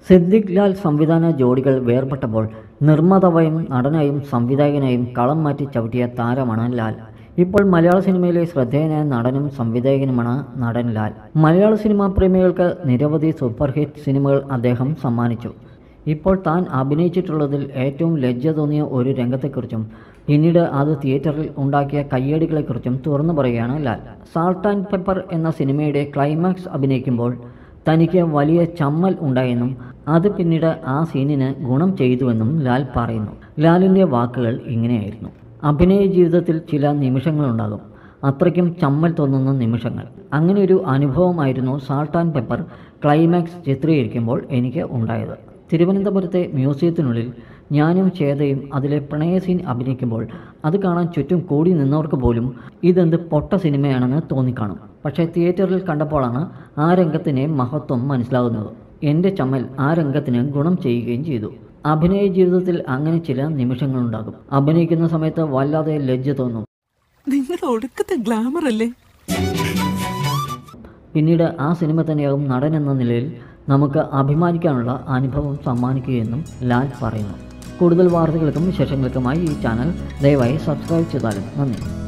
സിദ്ദിഖ് ലാൽ സംവിധാന ജോഡികൾ വേർപെട്ടപ്പോൾ നിർമ്മാതാവായും നടനായും സംവിധായകനായും കളം മാറ്റി ചവിട്ടിയ താരമാണ് ലാൽ ഇപ്പോൾ മലയാള സിനിമയിലെ ശ്രദ്ധേയനായ നടനും സംവിധായകനുമാണ് നടൻ ലാൽ മലയാള സിനിമാ പ്രേമികൾക്ക് നിരവധി സൂപ്പർ ഹിറ്റ് സിനിമകൾ അദ്ദേഹം സമ്മാനിച്ചു ഇപ്പോൾ താൻ അഭിനയിച്ചിട്ടുള്ളതിൽ ഏറ്റവും ലജ്ജ തോന്നിയ ഒരു രംഗത്തെക്കുറിച്ചും പിന്നീട് അത് തിയേറ്ററിൽ ഉണ്ടാക്കിയ കയ്യടികളെക്കുറിച്ചും തുറന്നു പറയുകയാണ് ലാൽ സാൾട്ട് ആൻഡ് പെപ്പർ എന്ന സിനിമയുടെ ക്ലൈമാക്സ് അഭിനയിക്കുമ്പോൾ തനിക്ക് വലിയ ചമ്മൽ ഉണ്ടായെന്നും അത് പിന്നീട് ആ സീനിന് ഗുണം ചെയ്തുവെന്നും ലാൽ പറയുന്നു ലാലിൻ്റെ വാക്കുകൾ ഇങ്ങനെയായിരുന്നു അഭിനയ ജീവിതത്തിൽ ചില നിമിഷങ്ങളുണ്ടാകും അത്രയ്ക്കും ചമ്മൽ തോന്നുന്ന നിമിഷങ്ങൾ അങ്ങനെ ഒരു അനുഭവമായിരുന്നു സാൾട്ട് ആൻഡ് പെപ്പർ ക്ലൈമാക്സ് ചിത്രീകരിക്കുമ്പോൾ എനിക്ക് ഉണ്ടായത് തിരുവനന്തപുരത്തെ മ്യൂസിയത്തിനുള്ളിൽ ഞാനും ചേതയും അതിലെ പ്രണയ സീൻ അഭിനയിക്കുമ്പോൾ അത് കാണാൻ ചുറ്റും കൂടി നിന്നവർക്ക് പോലും ഇതെന്ത് പൊട്ട സിനിമയാണെന്ന് തോന്നിക്കാണും പക്ഷേ തിയേറ്ററിൽ കണ്ടപ്പോഴാണ് ആ രംഗത്തിൻ്റെ മഹത്വം മനസ്സിലാകുന്നത് എൻ്റെ ചമ്മൽ ആ രംഗത്തിന് ഗുണം ചെയ്യുകയും ചെയ്തു അഭിനയ ജീവിതത്തിൽ അങ്ങനെ ചില നിമിഷങ്ങളുണ്ടാകും അഭിനയിക്കുന്ന സമയത്ത് വല്ലാതെ ലജ്ജ തോന്നും നിങ്ങളുടെ ഒടുക്കത്തെ ഗ്ലാമർ അല്ലേ പിന്നീട് ആ സിനിമ തന്നെയാകും നടൻ എന്ന നിലയിൽ നമുക്ക് അഭിമാനിക്കാനുള്ള അനുഭവം സമ്മാനിക്കുകയെന്നും ലാൽ പറയുന്നു കൂടുതൽ വാർത്തകൾക്കും വിശേഷങ്ങൾക്കുമായി ഈ ചാനൽ ദയവായി സബ്സ്ക്രൈബ് ചെയ്താലും നന്ദി